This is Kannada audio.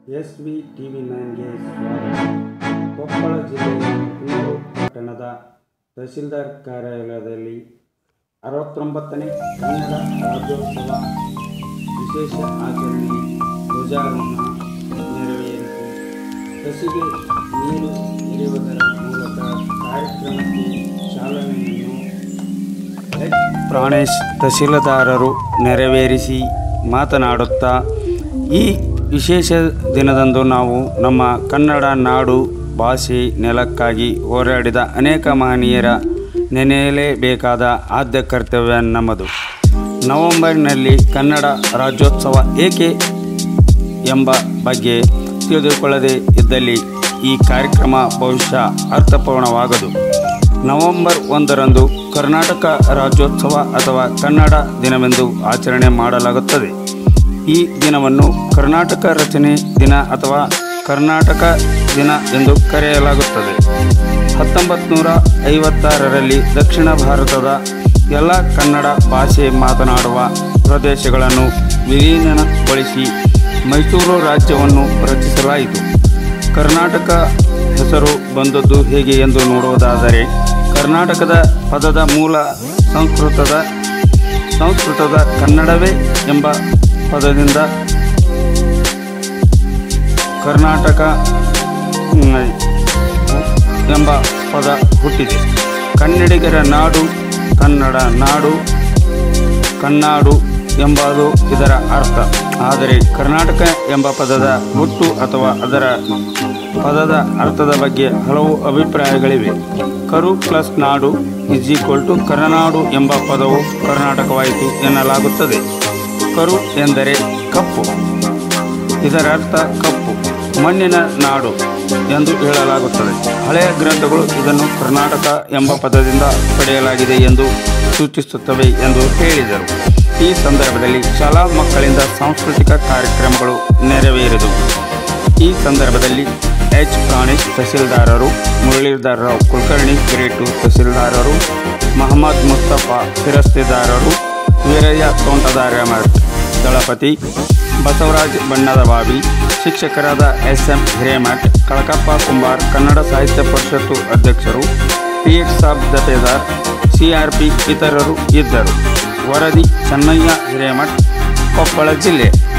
ಎಸ್ ವಿ ಟಿ ವಿ ನೈನ್ಗೆ ಸ್ವಾಗತ ಕೊಪ್ಪಳ ಜಿಲ್ಲೆಯ ಕುನ್ನೂರು ಪಟ್ಟಣದ ತಹಸೀಲ್ದಾರ್ ಕಾರ್ಯಾಲಯದಲ್ಲಿ ಅರವತ್ತೊಂಬತ್ತನೇ ಕನ್ನಡ ರಾಜ್ಯೋತ್ಸವ ವಿಶೇಷ ಆಚರಣೆ ಧ್ವಜಾರೋಹಣ ನೆರವೇರಿಸಿ ಕಸಿಗೆ ನೀರು ಎರೆಯುವುದರ ಮೂಲಕ ಕಾರ್ಯಕ್ರಮಕ್ಕೆ ಚಾಲನೆಯನ್ನು ಎಚ್ ಪ್ರಾಣೇಶ್ ತಹಸೀಲ್ದಾರರು ನೆರವೇರಿಸಿ ಮಾತನಾಡುತ್ತಾ ಈ ವಿಶೇಷ ದಿನದಂದು ನಾವು ನಮ್ಮ ಕನ್ನಡ ನಾಡು ಭಾಷೆ ನೆಲಕ್ಕಾಗಿ ಹೋರಾಡಿದ ಅನೇಕ ಮಹನೀಯರ ನೆನೆಯಲೇಬೇಕಾದ ಆದ್ಯ ಕರ್ತವ್ಯ ನಮ್ಮದು ನವೆಂಬರ್ನಲ್ಲಿ ಕನ್ನಡ ರಾಜ್ಯೋತ್ಸವ ಏಕೆ ಎಂಬ ಬಗ್ಗೆ ತಿಳಿದುಕೊಳ್ಳದೆ ಇದ್ದಲ್ಲಿ ಈ ಕಾರ್ಯಕ್ರಮ ಬಹುಶಃ ಅರ್ಥಪೂರ್ಣವಾಗದು ನವೆಂಬರ್ ಒಂದರಂದು ಕರ್ನಾಟಕ ರಾಜ್ಯೋತ್ಸವ ಅಥವಾ ಕನ್ನಡ ದಿನವೆಂದು ಆಚರಣೆ ಮಾಡಲಾಗುತ್ತದೆ ಈ ದಿನವನ್ನು ಕರ್ನಾಟಕ ರಚನೆ ದಿನ ಅಥವಾ ಕರ್ನಾಟಕ ದಿನ ಎಂದು ಕರೆಯಲಾಗುತ್ತದೆ ಹತ್ತೊಂಬತ್ತು ನೂರ ಐವತ್ತಾರರಲ್ಲಿ ದಕ್ಷಿಣ ಭಾರತದ ಎಲ್ಲ ಕನ್ನಡ ಭಾಷೆ ಮಾತನಾಡುವ ಪ್ರದೇಶಗಳನ್ನು ವಿಲೀನಗೊಳಿಸಿ ಮೈಸೂರು ರಾಜ್ಯವನ್ನು ರಚಿಸಲಾಯಿತು ಕರ್ನಾಟಕ ಹೆಸರು ಬಂದದ್ದು ಹೇಗೆ ಎಂದು ನೋಡುವುದಾದರೆ ಕರ್ನಾಟಕದ ಪದದ ಮೂಲ ಸಂಸ್ಕೃತದ ಸಂಸ್ಕೃತದ ಕನ್ನಡವೇ ಎಂಬ ಪದದಿಂದ ಕರ್ನಾಟಕ ಹ್ಮ್, ಎಂಬ ಪದ ಹುಟ್ಟಿದೆ ಕನ್ನಡಿಗರ ನಾಡು ಕನ್ನಡ ನಾಡು ಕನ್ನಾಡು ಎಂಬುದು ಇದರ ಅರ್ಥ ಆದರೆ ಕರ್ನಾಟಕ ಎಂಬ ಪದದ ಹುಟ್ಟು ಅಥವಾ ಅದರ ಪದದ ಅರ್ಥದ ಬಗ್ಗೆ ಹಲವು ಅಭಿಪ್ರಾಯಗಳಿವೆ ಕರು ಪ್ಲಸ್ ನಾಡು ಇಸ್ ಈಕ್ವಲ್ ಟು ಕರನಾಡು ಎಂಬ ಪದವು ಕರ್ನಾಟಕವಾಯಿತು ಎನ್ನಲಾಗುತ್ತದೆ ಕರು ಎಂದರೆ ಕಪ್ಪು ಇದರ ಅರ್ಥ ಕಪ್ಪು ಮಣ್ಣಿನ ನಾಡು ಎಂದು ಹೇಳಲಾಗುತ್ತದೆ ಹಳೆಯ ಗ್ರಂಥಗಳು ಇದನ್ನು ಕರ್ನಾಟಕ ಎಂಬ ಪದದಿಂದ ಪಡೆಯಲಾಗಿದೆ ಎಂದು ಸೂಚಿಸುತ್ತವೆ ಎಂದು ಹೇಳಿದರು ಈ ಸಂದರ್ಭದಲ್ಲಿ ಶಾಲಾ ಮಕ್ಕಳಿಂದ ಸಾಂಸ್ಕೃತಿಕ ಕಾರ್ಯಕ್ರಮಗಳು ನೆರವೇರಿದವು ಈ ಸಂದರ್ಭದಲ್ಲಿ ಎಚ್ ಪ್ರಾಣೇಶ್ ತಹಸೀಲ್ದಾರರು ಮುರಳೀಧರ್ ರಾವ್ ಕುಲಕರ್ಣಿ ಗ್ರೇಟ್ ಟು ತಹಸೀಲ್ದಾರರು ಮಹಮ್ಮದ್ ಮುಸ್ತಫಾ ಶಿರಸ್ತೆದಾರರು ವೀರಯ್ಯ ತೋಂಟದಾರ ಮಠ್ ದಳಪತಿ ಬಸವರಾಜ್ ಬಣ್ಣದ ಬಾವಿ ಶಿಕ್ಷಕರಾದ ಎಸ್ ಎಂ ಹಿರೇಮಠ್ ಕಳಕಪ್ಪ ಕುಂಬಾರ್ ಕನ್ನಡ ಸಾಹಿತ್ಯ ಪರಿಷತ್ತು ಅಧ್ಯಕ್ಷರು P H Sab Dafedar CRP ಇತರರು ಇದ್ದರು ವರದಿ ಚೆನ್ನಯ್ಯ ಹಿರೇಮಠ್ ಕೊಪ್ಪಳ ಜಿಲ್ಲೆ